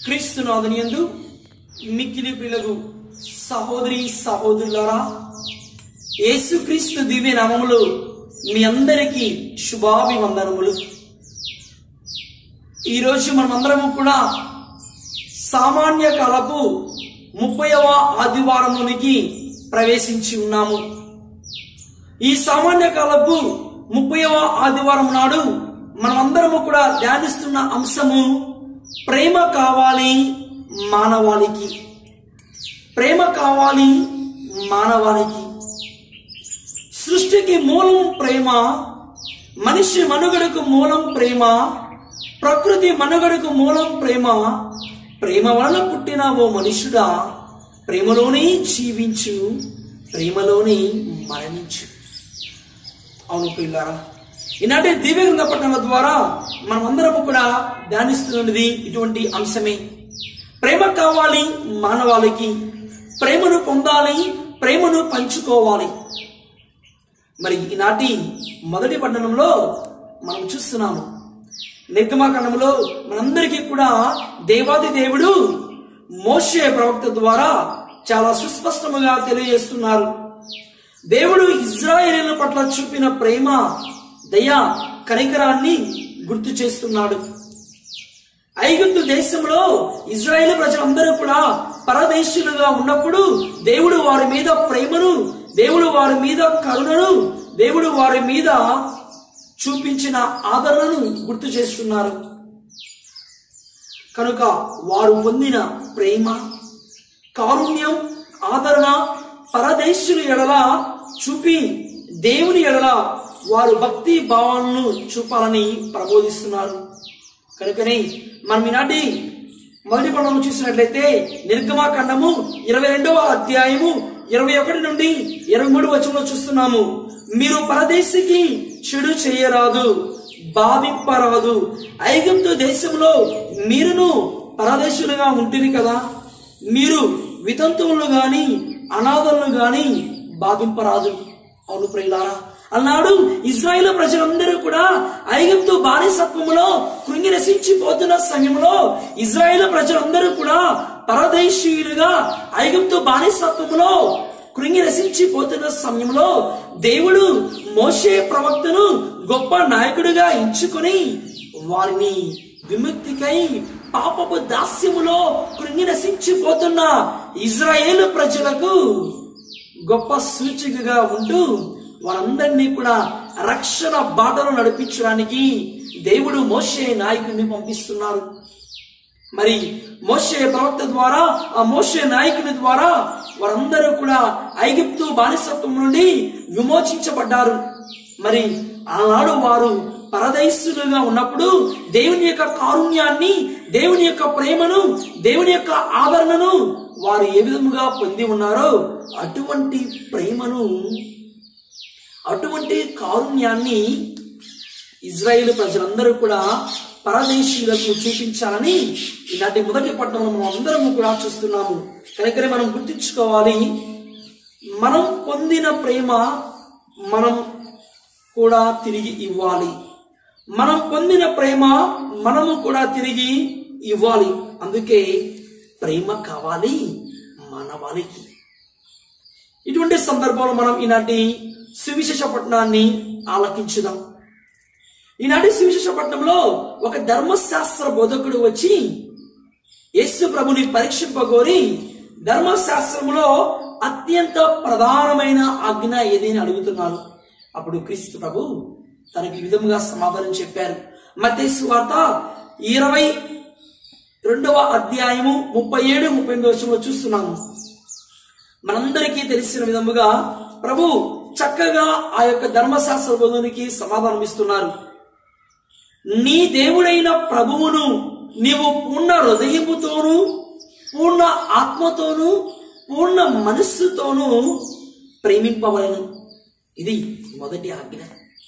క్రీస్తునాథుని యందు మిక్కిలి ప్రియులకు సహోదరి సహోదరులారా యేసుక్రీస్తు దివ్య నామములు మీ అందరికీ శుభాభివందనములు ఈరోజు మనమందరము కూడా సామాన్య కాలపు ముప్పైవ ఆదివారంలోనికి ప్రవేశించి ఉన్నాము ఈ సామాన్య కాలపు ముప్పైవ ఆదివారం నాడు మనమందరము కూడా ధ్యానిస్తున్న అంశము ప్రేమ కావాలి మానవాళికి ప్రేమ కావాలి మానవాళికి సృష్టికి మూలం ప్రేమ మనిషి మనుగడకు మూలం ప్రేమ ప్రకృతి మనుగడకు మూలం ప్రేమ ప్రేమ వలన పుట్టిన ఓ మనుషుడా ప్రేమలోనే జీవించు ప్రేమలోనే మరణించు అవును పిల్లారా ఈనాటి దివ్య గ్రంథ పట్టణాల ద్వారా మనమందరం కూడా ధ్యానిస్తున్నది ఇటువంటి అంశమే ప్రేమ కావాలి మానవాళికి ప్రేమను పొందాలి ప్రేమను పంచుకోవాలి మరి ఈనాటి మొదటి పట్టణంలో మనం చూస్తున్నాము నిర్గమాకాండంలో మనందరికీ కూడా దేవాది దేవుడు మోషే ప్రవక్త ద్వారా చాలా సుస్పష్టముగా తెలియజేస్తున్నారు దేవుడు ఇజ్రాయేలీల పట్ల చూపిన ప్రేమ దయ కనికరాన్ని గుర్తు చేస్తున్నాడు ఐగుప్తు దేశంలో ఇజ్రాయేల్ ప్రజలందరూ కూడా పరదేశులుగా ఉన్నప్పుడు దేవుడు వారి మీద ప్రేమను దేవుడు వారి మీద కరుణను దేవుడు వారి మీద చూపించిన ఆదరణను గుర్తు చేస్తున్నారు కనుక వారు పొందిన ప్రేమ కారుణ్యం ఆదరణ పరదేశుల ఎడల చూపి దేవుని ఎడల వారు భక్తి భావాలను చూపాలని ప్రబోధిస్తున్నారు కనుకనే మనం ఈనాటి మొదటి పడము చూసినట్లయితే నిర్గమాకాండము ఇరవై రెండవ అధ్యాయము ఇరవై ఒకటి నుండి ఇరవై మూడు వచనంలో చూస్తున్నాము మీరు పరదేశికి చెడు చేయరాదు బాధింపరాదు ఐగుప్తు దేశంలో మీరును పరదేశులుగా ఉంటుంది కదా మీరు వితంతువులు గాని అనాథలను గాని బాధింపరాదు అవును ప్రియులారా అన్నాడు ఇజ్రాయేల్ ప్రజలందరూ కూడా ఐగుప్తు బానిసత్వములో కృంగి నశించిపోతున్న సమయంలో ఇజ్రాయేల్ ప్రజలందరూ కూడా పరదేశీయులుగా ఐగుప్తు బానిసత్వములో కృంగి నశించిపోతున్న సమయంలో దేవుడు మోషే ప్రవక్తను గొప్ప నాయకుడిగా ఎంచుకొని వారిని విముక్తికై పాపపు దాస్యములో కృంగి నశించిపోతున్న ఇజ్రాయేల్ ప్రజలకు గొప్ప సూచికగా ఉంటూ వారందరినీ కూడా రక్షణ బాటలో నడిపించడానికి దేవుడు మోషే నాయకుడిని పంపిస్తున్నారు మరి మోషే ప్రవక్త ద్వారా ఆ మోషే నాయకుని ద్వారా వారందరూ కూడా ఐగిప్తు బానిసత్వం నుండి విమోచించబడ్డారు మరి ఆనాడు వారు పరదైసులుగా ఉన్నప్పుడు దేవుని యొక్క కారుణ్యాన్ని దేవుని యొక్క ప్రేమను దేవుని యొక్క ఆదరణను వారు ఏ విధముగా పొంది ఉన్నారో అటువంటి ప్రేమను అటువంటి కారుణ్యాన్ని ఇజ్రాయేల్ ప్రజలందరూ కూడా పరదేశీయులకు చూపించాలని ఈనాటి మొదటి పట్టణంలో మనం అందరం కూడా చూస్తున్నాము కనుకనే మనం గుర్తించుకోవాలి మనం పొందిన ప్రేమ మనం కూడా తిరిగి ఇవ్వాలి మనం పొందిన ప్రేమ మనము కూడా తిరిగి ఇవ్వాలి అందుకే ప్రేమ కావాలి మానవాళికి ఇటువంటి సందర్భంలో మనం ఈనాటి సువిశేష పట్టణాన్ని ఆలకించుదాం ఈనాటి సువిశేష పట్టణంలో ఒక ధర్మశాస్త్ర బోధకుడు వచ్చి యేసు ప్రభుని పరీక్షింపగోరి ధర్మశాస్త్రములో అత్యంత ప్రధానమైన ఆజ్ఞ ఏదని అడుగుతున్నారు అప్పుడు క్రీస్తు ప్రభు తనకి ఈ విధముగా సమాధానం చెప్పారు మతేసు వార్త ఇరవై రెండవ అధ్యాయము ముప్పై ఏడు ముప్పై ఎనిమిది వచ్చంలో చూస్తున్నాము మనందరికీ తెలిసిన విధముగా ప్రభు చక్కగా ఆ యొక్క ధర్మశాస్త్ర బోధనికి సమాధానం ఇస్తున్నారు నీ దేవుడైన ప్రభువును నీవు పూర్ణ హృదయముతోను పూర్ణ ఆత్మతోను పూర్ణ మనస్సుతోను ప్రేమింపవలను ఇది మొదటి ఆజ్ఞ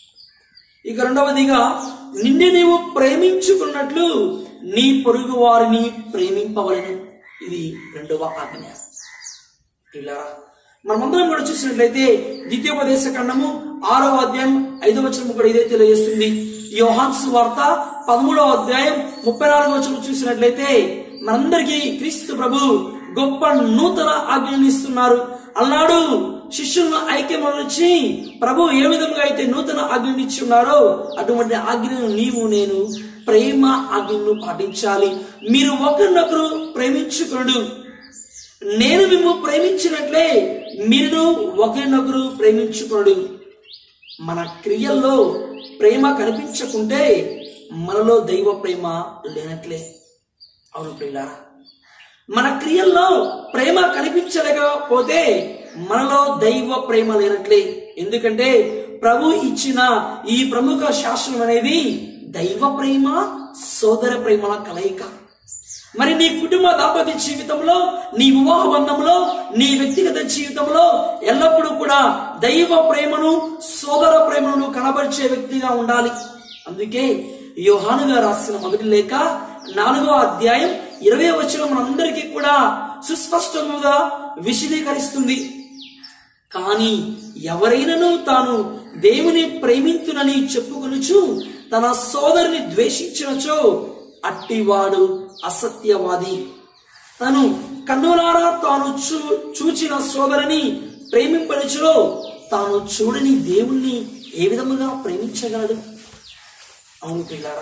ఇక రెండవదిగా నిన్ను నీవు ప్రేమించుకున్నట్లు నీ పొరుగు వారిని ప్రేమింపవలను ఇది రెండవ ఆజ్ఞ ఇలా మనమందరం కూడా చూసినట్లయితే ద్వితీయోపదేశ ఖండము ఆరో అధ్యాయం ఐదవ వచనం కూడా ఇదే తెలియజేస్తుంది యోహాన్స్ వార్త పదమూడవ అధ్యాయం ముప్పై నాలుగో వచనం చూసినట్లయితే మనందరికీ క్రీస్తు ప్రభు గొప్ప నూతన ఆజ్ఞను ఇస్తున్నారు అన్నాడు శిష్యులను ఐక్యమనిచ్చి ప్రభు ఏ విధంగా అయితే నూతన ఆజ్ఞను ఇచ్చి ఉన్నారో అటువంటి ఆజ్ఞను నీవు నేను ప్రేమ ఆజ్ఞను పాటించాలి మీరు ఒకరినొకరు ప్రేమించుకుడు నేను మేము ప్రేమించినట్లే మీరు ఒకరినొకరు ప్రేమించుకుడు మన క్రియల్లో ప్రేమ కనిపించకుంటే మనలో దైవ ప్రేమ లేనట్లే అవును ప్రియులారా మన క్రియల్లో ప్రేమ కనిపించలేకపోతే మనలో దైవ ప్రేమ లేనట్లే ఎందుకంటే ప్రభు ఇచ్చిన ఈ ప్రముఖ శాసనం అనేది దైవ ప్రేమ సోదర ప్రేమల కలయిక మరి నీ కుటుంబ దాంపత్య జీవితంలో నీ వివాహ బంధంలో నీ వ్యక్తిగత జీవితంలో ఎల్లప్పుడూ కూడా దైవ ప్రేమను సోదర ప్రేమను కనబరిచే వ్యక్తిగా ఉండాలి అందుకే యోహానుగా రాసిన మొదటి లేఖ నాలుగో అధ్యాయం ఇరవై వచ్చిన మనందరికీ కూడా సుస్పష్టంగా విశదీకరిస్తుంది కానీ ఎవరైనను తాను దేవుని ప్రేమింతునని చెప్పుకొనుచు తన సోదరిని ద్వేషించినచో అట్టివాడు అసత్యవాది తను కన్నులారా తాను చూ చూచిన సోదరిని ప్రేమింపనిచో తాను చూడని దేవుణ్ణి ఏ విధముగా ప్రేమించగలడు అవును పిల్లారా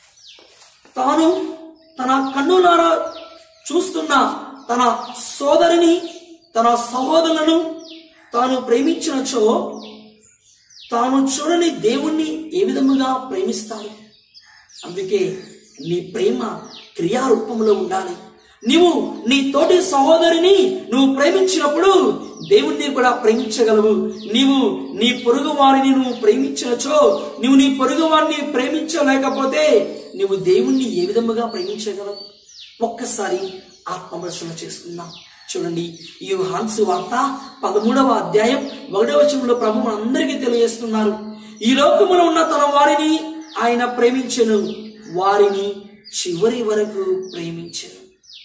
తాను తన కన్నులారా చూస్తున్న తన సోదరిని తన సహోదరులను తాను ప్రేమించినచో తాను చూడని దేవుణ్ణి ఏ విధముగా ప్రేమిస్తాడు అందుకే నీ ప్రేమ క్రియారూపంలో ఉండాలి నీవు నీ తోటి సహోదరిని నువ్వు ప్రేమించినప్పుడు దేవుణ్ణి కూడా ప్రేమించగలవు నీవు నీ పొరుగు వారిని నువ్వు ప్రేమించినచో నువ్వు నీ పొరుగు వారిని ప్రేమించలేకపోతే నువ్వు దేవుణ్ణి ఏ విధముగా ప్రేమించగలవు ఒక్కసారి ఆత్మపరిశీలన చేసుకుందాం చూడండి ఈ హాన్స్ వార్త పదమూడవ అధ్యాయం ఒకటవ వచనంలో ప్రభు అందరికీ తెలియజేస్తున్నారు ఈ లోకములో ఉన్న తన వారిని ఆయన ప్రేమించెను వారిని చివరి వరకు ప్రేమించెను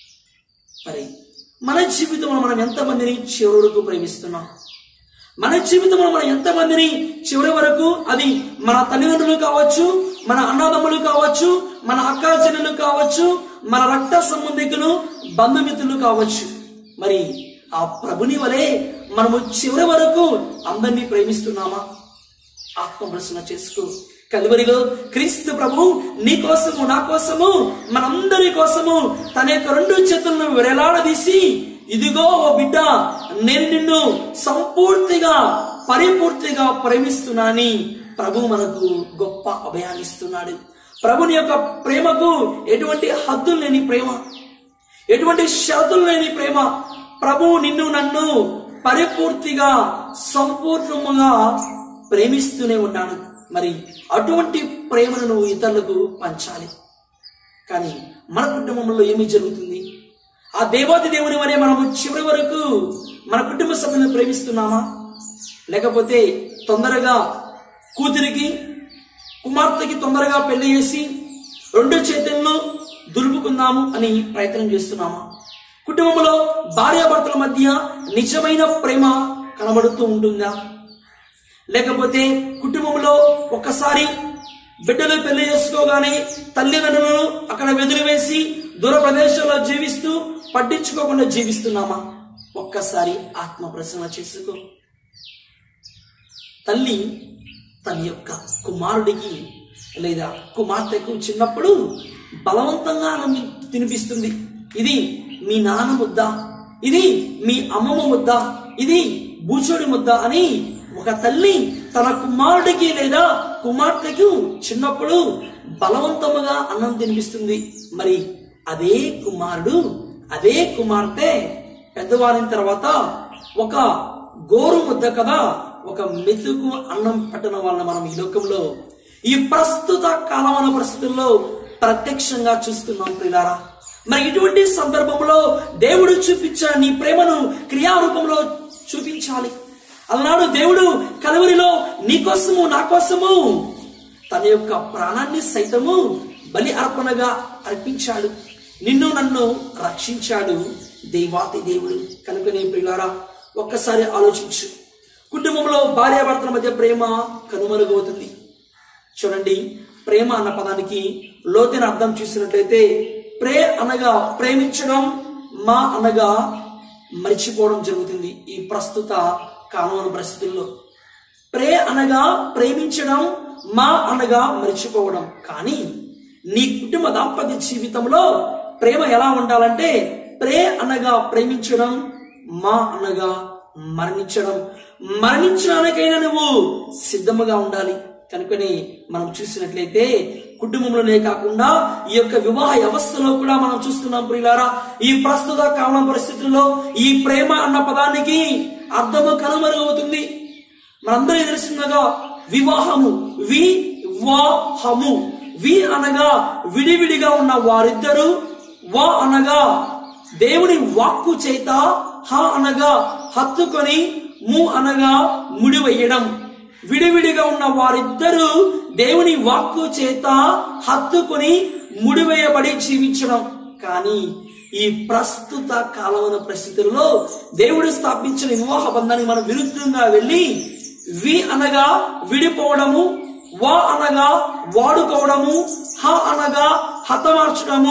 మరి మన జీవితంలో మనం ఎంతమందిని చివరి వరకు ప్రేమిస్తున్నాం మన జీవితంలో మనం ఎంతమందిని చివరి వరకు అది మన తల్లిదండ్రులు కావచ్చు మన అన్నదమ్ములు కావచ్చు మన అక్క చెల్లెలు కావచ్చు మన రక్త సంబంధికులు బంధుమిత్రులు కావచ్చు మరి ఆ ప్రభుని వలె మనము చివరి వరకు అందరినీ ప్రేమిస్తున్నామా ఆత్మప్రశ్న చేసుకో కలువరిలో క్రీస్తు ప్రభు నీ కోసము నా కోసము మనందరి కోసము తన యొక్క రెండు చేతులను వేలాడదీసి ఇదిగో ఓ బిడ్డ నేను నిన్ను సంపూర్తిగా పరిపూర్తిగా ప్రేమిస్తున్నానని ప్రభు మనకు గొప్ప అభయాన్నిస్తున్నాడు ప్రభుని యొక్క ప్రేమకు ఎటువంటి హద్దులు లేని ప్రేమ ఎటువంటి షరతులు లేని ప్రేమ ప్రభు నిన్ను నన్ను పరిపూర్తిగా సంపూర్ణముగా ప్రేమిస్తూనే ఉన్నాడు మరి అటువంటి ప్రేమను నువ్వు ఇతరులకు పంచాలి కానీ మన కుటుంబంలో ఏమి జరుగుతుంది ఆ దేవాది దేవుని వరే మనము చివరి వరకు మన కుటుంబ సభ్యులను ప్రేమిస్తున్నామా లేకపోతే తొందరగా కూతురికి కుమార్తెకి తొందరగా పెళ్లి చేసి రెండు చేతులను దులుపుకుందాము అని ప్రయత్నం చేస్తున్నామా కుటుంబంలో భార్యాభర్తల మధ్య నిజమైన ప్రేమ కనబడుతూ ఉంటుందా లేకపోతే కుటుంబంలో ఒక్కసారి బిడ్డలు పెళ్లి చేసుకోగానే తల్లిదండ్రులను అక్కడ వెదిలివేసి దూర ప్రదేశంలో జీవిస్తూ పట్టించుకోకుండా జీవిస్తున్నామా ఒక్కసారి ఆత్మ ప్రశ్న చేసుకో తల్లి తన యొక్క కుమారుడికి లేదా కుమార్తెకు చిన్నప్పుడు బలవంతంగా అన్నం తినిపిస్తుంది ఇది మీ నాన్న ముద్ద ఇది మీ అమ్మమ్మ ముద్ద ఇది బూచోడి ముద్ద అని ఒక తల్లి తన కుమారుడికి లేదా కుమార్తెకు చిన్నప్పుడు బలవంతముగా అన్నం తినిపిస్తుంది మరి అదే కుమారుడు అదే కుమార్తె పెద్దవారిన తర్వాత ఒక గోరు ముద్ద కదా ఒక మెతుకు అన్నం పట్టణ వలన మనం ఈ లోకంలో ఈ ప్రస్తుత కాలమైన పరిస్థితుల్లో ప్రత్యక్షంగా చూస్తున్నాం ప్రియులారా మరి ఇటువంటి సందర్భంలో దేవుడు చూపించిన నీ ప్రేమను క్రియారూపంలో చూపించాలి అలనాడు దేవుడు కలువరిలో నీ కోసము నా కోసము తన యొక్క ప్రాణాన్ని సైతము బలి అర్పణగా అర్పించాడు నిన్ను నన్ను రక్షించాడు దేవాతి దేవుడు కనుకనే ప్రియులారా ఒక్కసారి ఆలోచించు కుటుంబంలో భార్యాభర్తల మధ్య ప్రేమ కనుమరుగవుతుంది చూడండి ప్రేమ అన్న పదానికి లోతైన అర్థం చూసినట్లయితే ప్రే అనగా ప్రేమించడం మా అనగా మరిచిపోవడం జరుగుతుంది ఈ ప్రస్తుత కాలంలో పరిస్థితుల్లో ప్రే అనగా ప్రేమించడం మా అనగా మరిచిపోవడం కానీ నీ కుటుంబ దాంపత్య జీవితంలో ప్రేమ ఎలా ఉండాలంటే ప్రే అనగా ప్రేమించడం మా అనగా మరణించడం మరణించడానికైనా నువ్వు సిద్ధముగా ఉండాలి కనుకని మనం చూసినట్లయితే కుటుంబంలోనే కాకుండా ఈ యొక్క వివాహ వ్యవస్థలో కూడా మనం చూస్తున్నాం ప్రియులారా ఈ ప్రస్తుత కాలం పరిస్థితుల్లో ఈ ప్రేమ అన్న పదానికి అర్థము కనుమరుగవుతుంది మనందరూ తెలుసున్నగా వివాహము వివాహము వి అనగా విడివిడిగా ఉన్న వారిద్దరు వా అనగా దేవుని వాక్కు చేత హ అనగా హత్తుకొని ము అనగా ముడివేయడం విడివిడిగా ఉన్న వారిద్దరూ దేవుని వాక్కు చేత హత్తుకొని ముడివేయబడి జీవించడం కానీ ఈ ప్రస్తుత కాలమైన పరిస్థితుల్లో దేవుడు స్థాపించిన వివాహ బంధాన్ని మనం విరుద్ధంగా వెళ్ళి వి అనగా విడిపోవడము వా అనగా వాడుకోవడము హ అనగా హతమార్చడము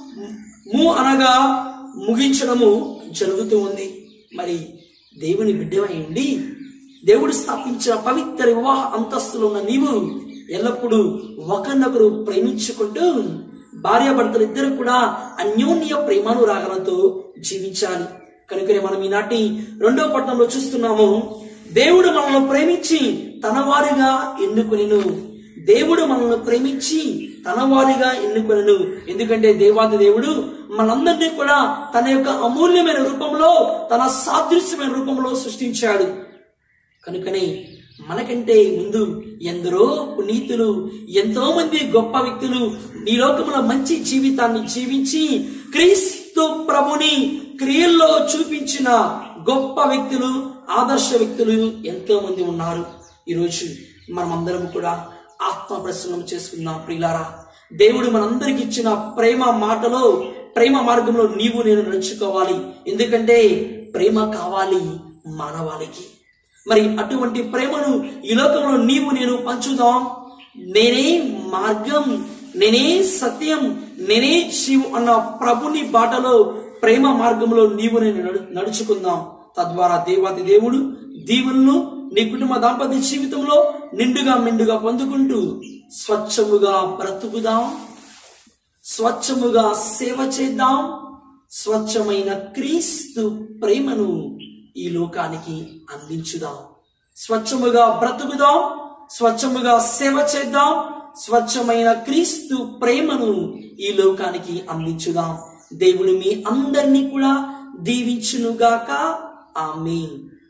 ము అనగా ముగించడము జరుగుతూ ఉంది మరి దేవుని బిడ్డమైండి దేవుడు స్థాపించిన పవిత్ర వివాహ అంతస్తులో ఉన్న నీవు ఎల్లప్పుడూ ఒకరినొకరు ప్రేమించుకుంటూ భార్యాభర్తలు ఇద్దరు కూడా అన్యోన్య ప్రేమానురాగాలతో జీవించాలి కనుకనే మనం ఈనాటి రెండవ పట్టణంలో చూస్తున్నాము దేవుడు మనల్ని ప్రేమించి తన వారిగా ఎన్నుకొనిను దేవుడు మనల్ని ప్రేమించి తన వారిగా ఎన్నుకొనను ఎందుకంటే దేవాది దేవుడు మనందరినీ కూడా తన యొక్క అమూల్యమైన రూపంలో తన సాదృశ్యమైన రూపంలో సృష్టించాడు కనుకనే మనకంటే ముందు ఎందరో పునీతులు ఎంతో మంది గొప్ప వ్యక్తులు ఈ లోకంలో మంచి జీవితాన్ని జీవించి క్రీస్తు ప్రభుని క్రియల్లో చూపించిన గొప్ప వ్యక్తులు ఆదర్శ వ్యక్తులు ఎంతో మంది ఉన్నారు ఈరోజు మనమందరం కూడా ఆత్మ ప్రసన్నం చేసుకున్నాం ప్రియులారా దేవుడు మనందరికి ఇచ్చిన ప్రేమ మాటలో ప్రేమ మార్గంలో నీవు నేను నడుచుకోవాలి ఎందుకంటే ప్రేమ కావాలి మానవాళికి మరి అటువంటి ప్రేమను ఈ లోకంలో నీవు నేను పంచుదాం నేనే మార్గం నేనే సత్యం నేనే జీవం అన్న ప్రభుని బాటలో ప్రేమ మార్గంలో నీవు నేను నడు- నడుచుకుందాం తద్వారా దేవాది దేవుడు దీవులను నీ కుటుంబ దాంపత్య జీవితంలో నిండుగా మెండుగా పొందుకుంటూ స్వచ్ఛముగా బ్రతుకుదాం స్వచ్ఛముగా సేవ చేద్దాం స్వచ్ఛమైన క్రీస్తు ప్రేమను ఈ లోకానికి అందించుదాం స్వచ్ఛముగా బ్రతుకుదాం స్వచ్ఛముగా సేవ చేద్దాం స్వచ్ఛమైన క్రీస్తు ప్రేమను ఈ లోకానికి అందించుదాం దేవుడు మీ అందరినీ కూడా దీవించునుగాక ఆమేన్